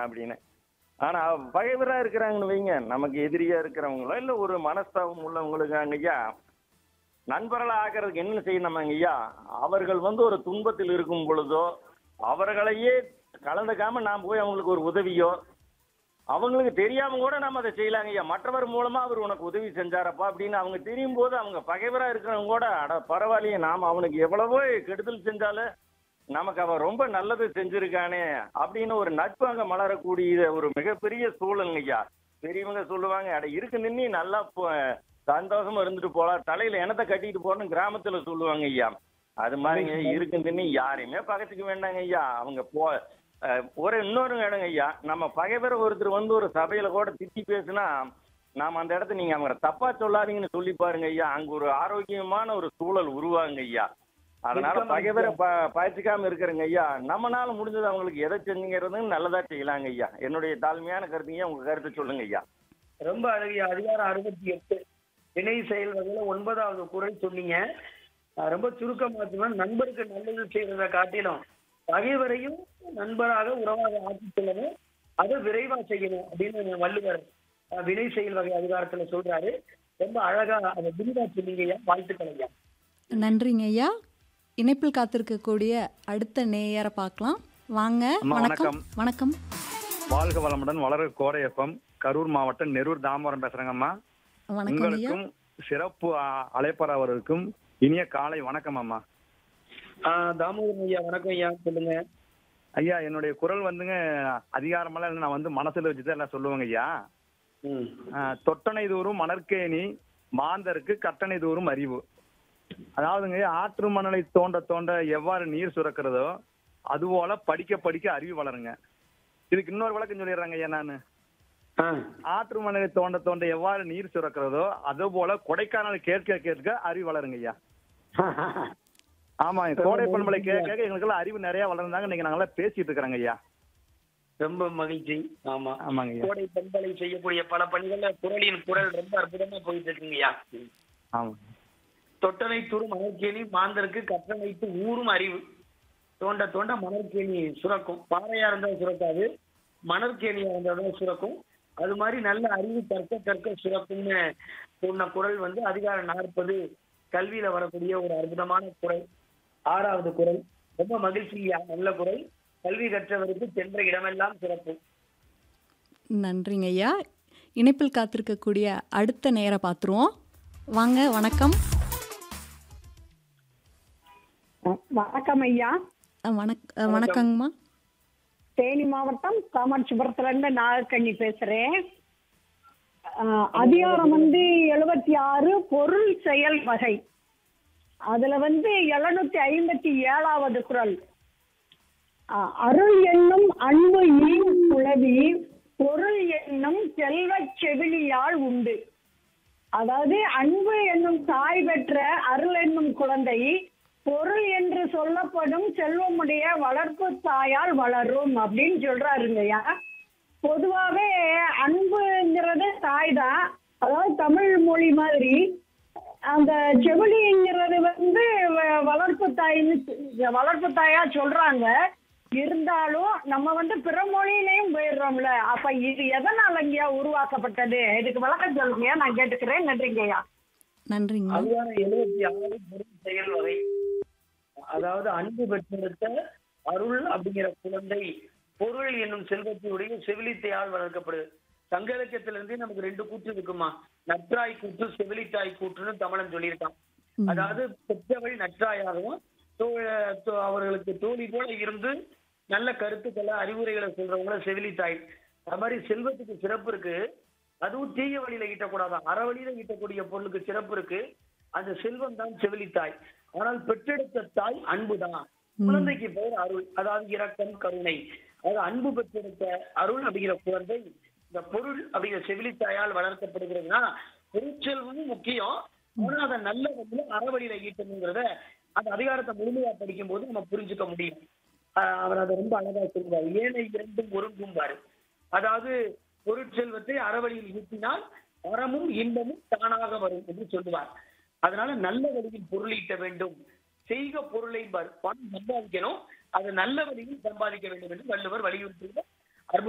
அப்படின்னு ஆனா பகைவரா இருக்கிறாங்கன்னு வைங்க நமக்கு எதிரியா இருக்கிறவங்களோ இல்ல ஒரு மனஸ்தாபம் உள்ளவங்களுக்கு ஐயா நண்பர்களா ஆகிறதுக்கு என்ன செய்யணும் ஐயா அவர்கள் வந்து ஒரு துன்பத்தில் இருக்கும் பொழுதோ அவர்களையே கலந்துக்காம நாம் போய் அவங்களுக்கு ஒரு உதவியோ அவங்களுக்கு தெரியாம கூட நம்ம அதை செய்யலாங்க ஐயா மற்றவர் மூலமா அவர் உனக்கு உதவி செஞ்சாரப்பா அப்படின்னு அவங்க தெரியும் போது அவங்க பகைவரா இருக்கிறவங்க கூட அட பரவாயில்லையே நாம அவனுக்கு எவ்வளவோ கெடுதல் செஞ்சாலும் நமக்கு அவன் ரொம்ப நல்லது செஞ்சிருக்கானே அப்படின்னு ஒரு நட்பு அங்க மலரக்கூடிய ஒரு மிகப்பெரிய சூழலுங்க ஐயா பெரியவங்க சொல்லுவாங்க அட இருக்கு நின்னி நல்லா போ- சந்தோஷமா இருந்துட்டு போலாம் தலையில எனத்தை கட்டிட்டு போறேன்னு கிராமத்துல சொல்லுவாங்க ஐயா அது மாதிரிங்க இருக்கு நின்னி யாரையுமே பகச்சுக்க வேண்டாங்க ஐயா அவங்க போ அஹ், ஒரு இன்னொரு இடங்க ஐயா நம்ம பகைவர ஒருத்தர் வந்து ஒரு சபையில கூட திட்டி பேசுனா நாம அந்த இடத்த நீங்க அவங்க தப்பா சொல்லாதீங்கன்னு சொல்லி பாருங்க ஐயா அங்க ஒரு ஆரோக்கியமான ஒரு சூழல் உருவாங்க ஐயா அதனால நிச்சயமா, பகைவரை ப பாய்ச்சிக்காம இருக்கிறங்க ஐயா நம்மனால முடிஞ்சது அவங்களுக்கு எதை செஞ்சுங்கிறது நல்லதா செய்யலாங்க ஐயா என்னுடைய தாழ்மையான கருத்துங்க உங்க கருத்தை சொல்லுங்க ஐயா ரொம்ப அழகிய அதிகாரம் அறுபத்தி எட்டு இணை செயல் வகையில ஒன்பதாவது குரல் சொன்னீங்க அஹ் ரொம்ப சுருக்கமா சொன்னா நண்பருக்கு நல்லது செய்யறதை காட்டிலும் பகைவரையும் நண்பராக உறவாக ஆக்கி செல்லணும் அதை விரைவா செய்யணும் அப்படின்னு வள்ளுவர் அஹ், வினை செயல் வகை அதிகாரத்துல சொல்றாரு ரொம்ப அழகா அதை விரிவா சொன்னீங்க ஐயா வாழ்த்துக்கள் ஐயா நன்றிங்க ஐயா இணைப்பில் காத்திருக்கக்கூடிய அடுத்த நேயரை பார்க்கலாம் வாங்க அம்மா, வணக்கம் வணக்கம் வாழ்க வளமுடன் வளர கோடையப்பம் கரூர் மாவட்டம் நெரூர் தாமரம் பேசுறேங்கம்மா வணக்கம் ஐயா உங்களுக்கும் சிறப்பு அ- அழைப்பாளர் அவர்களுக்கும் இனிய காலை வணக்கம் அம்மா ஆஹ் தாமோதரன் ஐயா வணக்கம் ஐயா சொல்லுங்க ஐயா என்னுடைய குரல் வந்துங்க அதிகாரமெல்லாம் இல்ல, நான் வந்து மனசுல வச்சுதான் எல்லாம் சொல்லுவேங்க ஐயா ம் அஹ், தொட்டனை தூரும் மணற்கேணி மாந்தருக்கு கட்டணை தூரும் அறிவு அதாவதுங்க ஆற்று மணலை தோண்ட தோண்ட எவ்வாறு நீர் சுரக்கிறதோ அதுபோல படிக்க படிக்க அறிவு வளருங்க இதுக்கு இன்னொரு விளக்கம் சொல்லிடுறாங்க ஐயா நான் ஆ ஆற்று மணலை தோண்ட தோண்ட எவ்வாறு நீர் சுரக்கிறதோ அதே போல கொடைக்கானல் கேட்க கேட்க அறிவு வளருங்க ஐயா ஆமா கோடை பண்பலை கேட்க கேட்க எங்களுக்கெல்லாம் அறிவு நிறைய வளர்ந்தாங்க இன்னைக்கு நாங்கெல்லாம் பேசிட்டு இருக்கிறாங்க ஐயா ரொம்ப மகிழ்ச்சி ஆமா ஆமாங்க ஐயா கோடை பண்பலை செய்யக்கூடிய பல பணிகள்ல குரலின் குரல் ரொம்ப அற்புதமா போயிட்டு இருக்குங்கய்யா ஆமா தொட்டனை தூரும் மணற்கேணி மாந்தருக்கு கற்றணைத்து ஊறும் அறிவு தோண்ட தோண்ட மணற்கேணி சுரக்கும் பாறையா இருந்தா சுரக்காது மணற்கேணியா இருந்தா தான் சுரக்கும் அது மாதிரி நல்ல அறிவு கற்க கற்க சுரக்கும்னு சொன்ன குரல் வந்து அதிகாரம் நாற்பது கல்வியில வரக்கூடிய ஒரு அற்புதமான குரல் ஆறாவது குரல் ரொம்ப மகிழ்ச்சியா நல்ல குரல் கல்வி கற்றவருக்கு சென்ற இடமெல்லாம் சிறப்பு நன்றிங்க ஐயா இணைப்பில் காத்திருக்கக்கூடிய அடுத்த நேரை பார்த்துருவோம் வாங்க வணக்கம் வணக்கம் ஐயா அஹ், வணக் அஹ், வணக்கங்கம்மா தேனி மாவட்டம் காமாட்சிபுரத்துல இருந்து நாகக்கண்ணி பேசுறேன் அஹ், அதிகாரம் வந்து எழுபத்தி ஆறு பொருள் செயல் வகை அதுல வந்து எழுநூத்தி ஐம்பத்தி ஏழாவது குரல் அஹ், அருள் என்னும் அன்பு ஈன் குளவி பொருள் என்னும் செல்வச் செவிலியால் உண்டு அதாவது அன்பு என்னும் தாய் பெற்ற அருள் என்னும் குழந்தை பொருள் என்று சொல்லப்படும் செல்வமுடைய வளர்ப்பு தாயால் வளரும் அப்படின்னு சொல்றாருங்கய்யா பொதுவாவே அன்புங்கிறது தாய் தான் அதாவது தமிழ் மொழி மாதிரி அந்த செவிலிங்கிறது வந்து வ- வளர்ப்பு தாயின்னு சொ- வளர்ப்பு தாயா சொல்றாங்க இருந்தாலும் நம்ம வந்து பிற மொழியிலையும் போயிடுறோம்ல அப்ப இது எதனாலங்கய்யா உருவாக்கப்பட்டது இதுக்கு விளக்கம் சொல்லுங்க நான் கேட்டுக்கிறேன் நன்றிங்கய்யா நன்றிங்க அதிகாரம் எழுபத்தி ஆறு பொருள் செயல் வகை அதாவது அன்பு பெற்றெடுத்த அருள் அப்படிங்கிற குழந்தை பொருள் என்னும் செல்வத்தையுடைய செவிலித்தையால் வளர்க்கப்படுது சங்க இலக்கியத்திலிருந்தே நமக்கு ரெண்டு கூற்று இருக்குமா நற்றாய் கூற்று செவிலித்தாய் கூற்றுன்னு தமிழன் சொல்லியிருக்கான் அதாவது பெற்றவள் நற்றாயாகவும் தோ- தோ- அவர்களுக்கு தோழி போல இருந்து நல்ல கருத்துக்களை அறிவுரைகளை சொல்றவங்கள செவிலித்தாய் அது மாதிரி செல்வத்துக்கு சிறப்பு இருக்கு அதுவும் தீய வழியில ஈட்டக்கூடாதான் அற வழியில ஈட்டக்கூடிய பொருளுக்கு சிறப்பு இருக்கு அந்த செல்வம் தான் செவிலித்தாய் ஆனால் பெற்றெடுத்த தாய் அன்புதான் குழந்தைக்கு பெயர் அருள் அதாவது இரக்கம் கருணை அதாவது அன்பு பெற்றெடுத்த அருள் அப்படிங்கிற குழந்தை இந்த பொருள் அப்படிங்கிற செவிலித்தாயால் வளர்க்கப்படுகிறதுனா பொருட்செல்வமும் முக்கியம் ஆனா அதை நல்ல வழியில அறவழியில ஈட்டணுங்கிறத அந்த அதிகாரத்தை முழுமையா படிக்கும் போது நம்ம புரிஞ்சுக்க முடியும் ஆஹ் அவர் அதை ரொம்ப அழகா சொல்லுவார் ஏனை இரண்டும் ஒருங்கும்பாரு அதாவது பொருட்செல்வத்தை அறவழியில் ஈட்டினால் அறமும் இன்பமும் தானாக வரும் என்று சொல்லுவார் அதனால நல்ல வழியில் பொருளீட்ட வேண்டும் செய்க பொருளை பார். பணம் சம்பாதிக்கணும் அது நல்ல வழியில் சம்பாதிக்க வேண்டும் என்று வள்ளுவர் வலியுறுத்துகிறார்